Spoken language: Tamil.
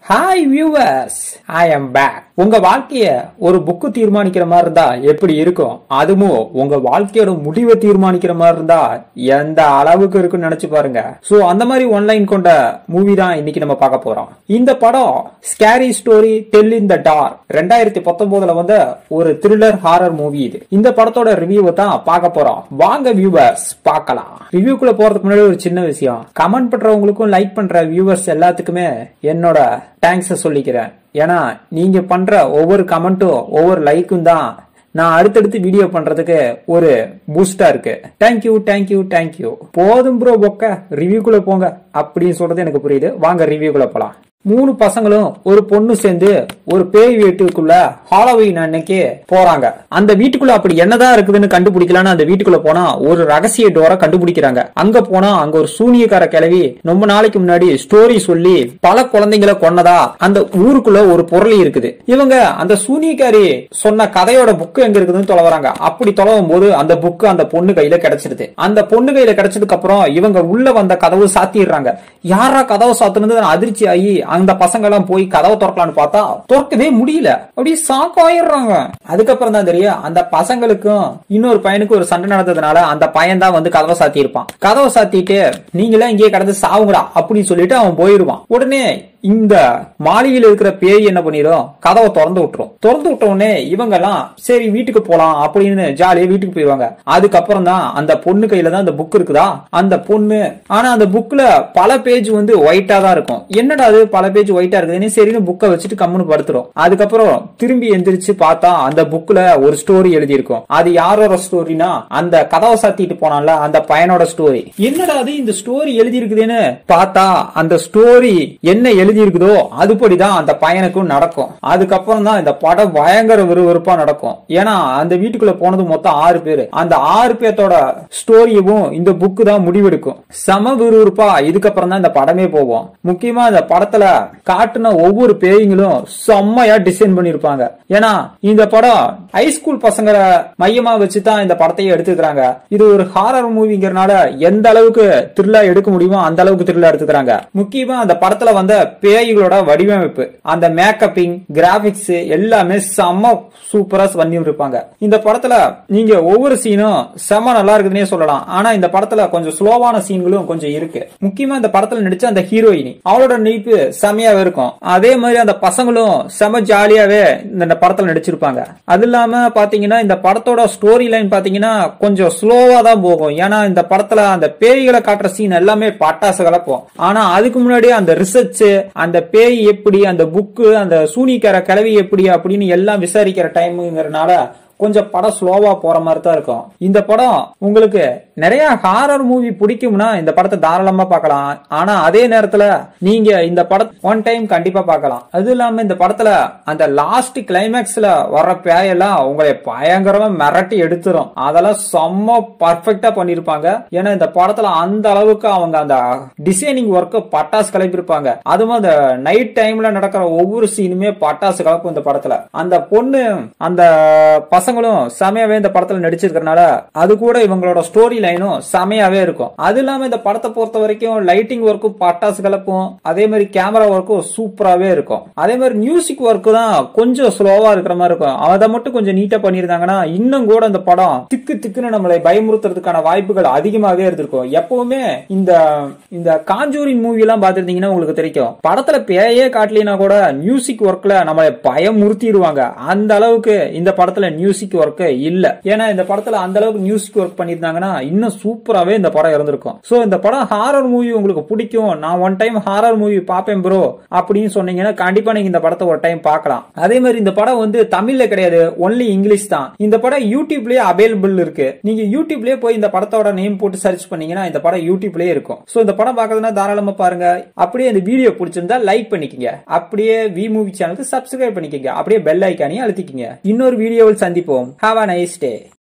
hi viewers I am back உங்க வாழ்க்கைய ஒரு புக்கு தீர்மானிக்கிற மாதிரி இருந்தா எப்படி இருக்கும் அதுவும் உங்க வாழ்க்கையோட முடிவை தீர்மானிக்கிற மாதிரி இருந்தா எந்த அளவுக்கு இருக்குன்னு நினைச்சு பாருங்க சோ அந்த மாதிரி ஒன்லைன் கொண்ட மூவி தான் இன்னைக்கு நம்ம பார்க்க போறோம் இந்த படம் scary story tell in the dark ரெண்டாயிரத்தி பத்தொன்பதுல வந்த ஒரு த்ரில்லர் ஹாரர் மூவி இது இந்த படத்தோட ரிவ்யூவை தான் பார்க்க போறோம் வாங்க வியூவர்ஸ் பார்க்கலாம் ரிவ்யூக்குள்ள போறதுக்கு முன்னாடி ஒரு சின்ன விஷயம் கமெண்ட் பண்றவங்களுக்கும் லைக் பண்ற வியூவர்ஸ் எல்லாத்துக்குமே என்னோட தேங்க்ஸ் சொல்லிக்கிறேன் ஏன்னா நீங்க பண்ற ஒவ்வொரு கமெண்ட்டும் ஒவ்வொரு லைக்கும் தான் நான் அடுத்தடுத்து வீடியோ பண்றதுக்கு ஒரு பூஸ்டா இருக்கு தேங்க்யூ தேங்க்யூ தேங்க்யூ போதும் ப்ரோ பொக்க ரிவ்யூக்குள்ள போங்க அப்படின்னு சொல்றது எனக்கு புரியுது வாங்க ரிவ்யூக்குள்ள போலாம் மூணு பசங்களும் ஒரு பொண்ணு சேர்ந்து ஒரு பேய் வீட்டுக்குள்ள ஹாலோவீன் அன்னைக்கு போறாங்க அந்த வீட்டுக்குள்ள அப்படி என்னதான் இருக்குதுன்னு கண்டுபிடிக்கலான்னு அந்த வீட்டுக்குள்ள போனா ஒரு ரகசிய டோரை கண்டுபிடிக்கிறாங்க அங்க போனா அங்க ஒரு சூனியக்கார கிளவி ரொம்ப நாளைக்கு முன்னாடி ஸ்டோரி சொல்லி பல குழந்தைங்களை கொன்னதா அந்த ஊருக்குள்ள ஒரு பொருள் இருக்குது இவங்க அந்த சூனியக்காரி சொன்ன கதையோட புக்கு எங்க இருக்குதுன்னு தொலைவறாங்க அப்படி தொலைவும் போது அந்த புக்கு அந்த பொண்ணு கையில கிடைச்சிருது அந்த பொண்ணு கையில கிடைச்சதுக்கு அப்புறம் இவங்க உள்ள வந்த கதவு சாத்திடுறாங்க யாரா கதவை சாத்துனது அதிர்ச்சி ஆகி அந்த பசங்க எல்லாம் போய் கதவை திறக்கலாம்னு பார்த்தா திறக்கவே முடியல அப்படியே சாக்காயிடுறாங்க அதுக்கப்புறம் தான் தெரியும் அந்த பசங்களுக்கும் இன்னொரு பையனுக்கும் ஒரு சண்டை நடந்ததுனால அந்த பையன் தான் வந்து கதவை சாத்தி இருப்பான் கதவை சாத்திட்டு நீங்களே இங்கே கடந்து சாவுங்கடா அப்படின்னு சொல்லிட்டு அவன் போயிருவான் உடனே இந்த மாளிகையில் இருக்கிற பேய் என்ன பண்ணிடும் கதவை திறந்து விட்டுரும் திறந்து விட்ட உடனே இவங்க எல்லாம் சரி வீட்டுக்கு போலாம் அப்படின்னு ஜாலியா வீட்டுக்கு போயிடுவாங்க அதுக்கப்புறம் தான் அந்த பொண்ணு கையில தான் அந்த புக் இருக்குதா அந்த பொண்ணு ஆனா அந்த புக்ல பல பேஜ் வந்து ஒயிட்டா தான் இருக்கும் என்னடா அது பல பேஜ் ஒயிட்டா இருக்குதுன்னு சரின்னு புக்கை வச்சுட்டு கம்முன்னு படுத்துரும் அதுக்கப்புறம் திரும்பி எந்திரிச்சு பார்த்தா அந்த புக்ல ஒரு ஸ்டோரி எழுதி இருக்கும் அது யாரோட ஸ்டோரினா அந்த கதவை சாத்திட்டு போனான்ல அந்த பையனோட ஸ்டோரி என்னடா அது இந்த ஸ்டோரி எழுதி இருக்குதுன்னு பார்த்தா அந்த ஸ்டோரி என்ன எழுதி இருக்குதோ அதுபடிதான் அந்த பையனுக்கும் நடக்கும் அதுக்கப்புறம் தான் இந்த படம் பயங்கர விறுவிறுப்பா நடக்கும் ஏன்னா அந்த வீட்டுக்குள்ள போனது மொத்தம் ஆறு பேரு அந்த ஆறு பேர்த்தோட ஸ்டோரியவும் இந்த புக்கு தான் முடிவெடுக்கும் சம விறுவிறுப்பா இதுக்கப்புறம் தான் இந்த படமே போவோம் முக்கியமா இந்த படத்துல காட்டுன ஒவ்வொரு பேய்களும் செம்மையா டிசைன் பண்ணிருப்பாங்க ஏன்னா இந்த படம் ஹைஸ்கூல் பசங்களை மையமா வச்சு தான் இந்த படத்தையே எடுத்துக்கிறாங்க இது ஒரு ஹாரர் மூவிங்கிறனால எந்த அளவுக்கு த்ரில்லா எடுக்க முடியுமோ அந்த அளவுக்கு த்ரில்லா எடுத்துக்கிறாங்க முக்கியமா அந்த படத்துல வந்த பேய்களோட வடிவமைப்பு அந்த மேக்கப்பிங் கிராபிக்ஸ் எல்லாமே செம்ம சூப்பரா பண்ணி இருப்பாங்க இந்த படத்துல நீங்க ஒவ்வொரு சீனும் செம்ம நல்லா இருக்குதுன்னே சொல்லலாம் ஆனா இந்த படத்துல கொஞ்சம் ஸ்லோவான சீன்களும் கொஞ்சம் இருக்கு முக்கியமா இந்த படத்துல நடிச்ச அந்த ஹீரோயினி அவளோட நடிப்பு செமையாவே இருக்கும் அதே மாதிரி அந்த பசங்களும் செம ஜாலியாவே இந்த படத்துல நடிச்சிருப்பாங்க அது இல்லாம பாத்தீங்கன்னா இந்த படத்தோட ஸ்டோரி லைன் பாத்தீங்கன்னா கொஞ்சம் ஸ்லோவா தான் போகும் ஏன்னா இந்த படத்துல அந்த பேய்களை காட்டுற சீன் எல்லாமே பட்டாசு கலப்போம் ஆனா அதுக்கு முன்னாடியே அந்த ரிசர்ச் அந்த பேய் எப்படி அந்த புக்கு அந்த சூனிக்கார கிளவி எப்படி அப்படின்னு எல்லாம் விசாரிக்கிற டைமுங்கிறனால கொஞ்சம் படம் ஸ்லோவா போற மாதிரி தான் இருக்கும் இந்த படம் உங்களுக்கு நிறைய ஹாரர் மூவி பிடிக்கும்னா இந்த படத்தை தாராளமா பார்க்கலாம் ஆனா அதே நேரத்துல நீங்க இந்த படம் ஒன் டைம் கண்டிப்பா பார்க்கலாம் அது இல்லாம இந்த படத்துல அந்த லாஸ்ட் கிளைமேக்ஸ்ல வர்ற பேயெல்லாம் உங்களை பயங்கரமா மிரட்டி எடுத்துரும் அதெல்லாம் செம்ம பர்ஃபெக்டா பண்ணிருப்பாங்க ஏன்னா இந்த படத்துல அந்த அளவுக்கு அவங்க அந்த டிசைனிங் ஒர்க் பட்டாசு கிளப்பிருப்பாங்க அதுவும் அந்த நைட் டைம்ல நடக்கிற ஒவ்வொரு சீனுமே பட்டாசு கலப்பும் இந்த படத்துல அந்த பொண்ணு அந்த பசங்களும் செமையாவே இந்த படத்துல நடிச்சிருக்கனால அது கூட இவங்களோட ஸ்டோரி லைனும் செமையாவே இருக்கும் அது இல்லாம இந்த படத்தை பொறுத்த வரைக்கும் லைட்டிங் ஒர்க்கும் பட்டாசு கலப்பும் அதே மாதிரி கேமரா ஒர்க்கும் சூப்பராகவே இருக்கும் அதே மாதிரி மியூசிக் ஒர்க் தான் கொஞ்சம் ஸ்லோவா இருக்கிற மாதிரி இருக்கும் அதை மட்டும் கொஞ்சம் நீட்டா பண்ணியிருந்தாங்கன்னா இன்னும் கூட இந்த படம் திக்கு திக்குன்னு நம்மளை பயமுறுத்துறதுக்கான வாய்ப்புகள் அதிகமாகவே இருந்திருக்கும் எப்பவுமே இந்த இந்த காஞ்சூரின் மூவி எல்லாம் பாத்துருந்தீங்கன்னா உங்களுக்கு தெரியும் படத்துல பேயே காட்டலினா கூட மியூசிக் ஒர்க்ல நம்மளை பயமுறுத்திடுவாங்க அந்த அளவுக்கு இந்த படத்துல மியூசிக் ஒர்க் இல்ல ஏன்னா இந்த படத்துல அந்த அளவுக்கு மியூசிக் ஒர்க் பண்ணிருந்தாங்கன்னா இன்னும் சூப்பராகவே இந்த படம் இருந்திருக்கும் சோ இந்த படம் ஹாரர் மூவி உங்களுக்கு பிடிக்கும் நான் ஒன் டைம் ஹாரர் மூவி பாப்பேன் ப்ரோ அப்படின்னு சொன்னீங்கன்னா கண்டிப்பா நீங்க இந்த படத்தை ஒரு டைம் பார்க்கலாம் அதே மாதிரி இந்த படம் வந்து தமிழ்ல கிடையாது ஒன்லி இங்கிலீஷ் தான் இந்த படம் யூடியூப்லயே அவைலபிள் இருக்கு நீங்க யூடியூப்லயே போய் இந்த படத்தோட நேம் போட்டு சர்ச் பண்ணீங்கன்னா இந்த படம் யூடியூப்லயே இருக்கும் சோ இந்த படம் பார்க்கறதுனா தாராளமா பாருங்க அப்படியே இந்த வீடியோ பிடிச்சிருந்தா லைக் பண்ணிக்கங்க அப்படியே வி மூவி சேனலுக்கு சப்ஸ்கிரைப் பண்ணிக்கங்க அப்படியே பெல் ஐக்கானையும் அழுத்திக்கங்க இன்னொரு வீடியோவில் சந்திப்போம் ஹாவ் அ நைஸ் டே